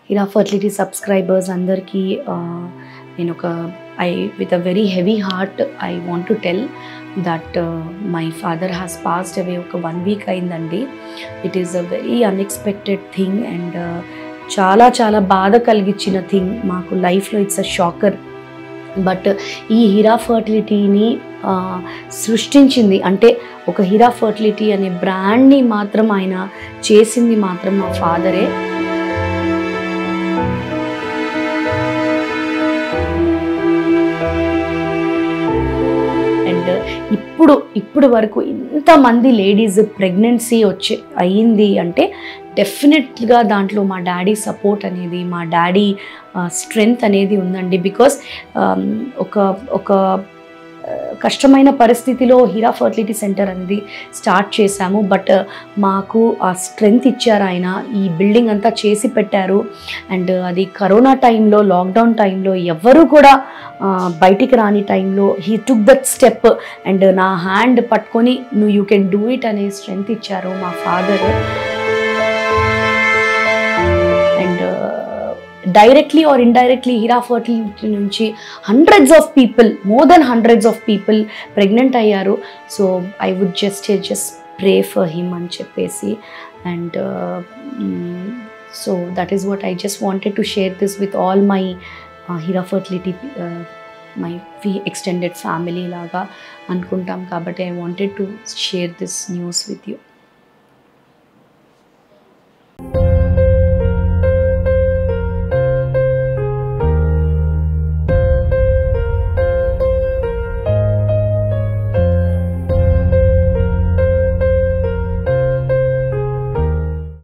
హిరా fertility subscribers అందరికీ ఆ, నేను ఒక I with a very heavy heart I want to tell that my father has passed away ఒక one week అయిందండి it is a very unexpected thing and చాలా చాలా బాధ కలిగించిన థింగ్ మాకు లైఫ్లో ఇట్స్ అ షాకర్ బట్ ఈ హీరా ఫర్టిలిటీని ఆ, సృష్టించింది అంటే ఒక హీరా ఫర్టిలిటీ అనే బ్రాండ్ని మాత్రం ఆయన చేసింది మాత్రం మా ఫాదరే అండ్ ఇప్పుడు ఇప్పుడు వరకు ఇంతమంది లేడీస్ ప్రెగ్నెన్సీ వచ్చే అయ్యింది అంటే డెఫినెట్గా దాంట్లో మా డాడీ సపోర్ట్ అనేది మా డాడీ స్ట్రెంగ్త్ అనేది ఉందండి బికాస్ ఒక ఒక ఆ, కష్టమైన పరిస్థితిలో హీరా ఫర్టిలిటీ సెంటర్ అనేది స్టార్ట్ చేశాము బట్ మాకు ఆ స్ట్రెంగ్త్ ఇచ్చారు ఆయన ఈ బిల్డింగ్ అంతా చేసి పెట్టారు అండ్ అది కరోనా టైంలో లాక్డౌన్ టైంలో ఎవరు కూడా ఆ, బయటికి రాని టైంలో he took that step and నా హ్యాండ్ పట్టుకొని నువ్వు యూ కెన్ డూ ఇట్ అనే స్ట్రెంగ్త్ ఇచ్చారు మా father and directly or indirectly Heera fertility నుంచి hundreds of people more than hundreds of people pregnant అయ్యారు so I would just just pray for him అని చెప్పేసి and so that is what I just wanted to share this with all my Heera fertility my fee extended family లాగా అనుకుంటాం కాబట్టి I wanted to share this news with you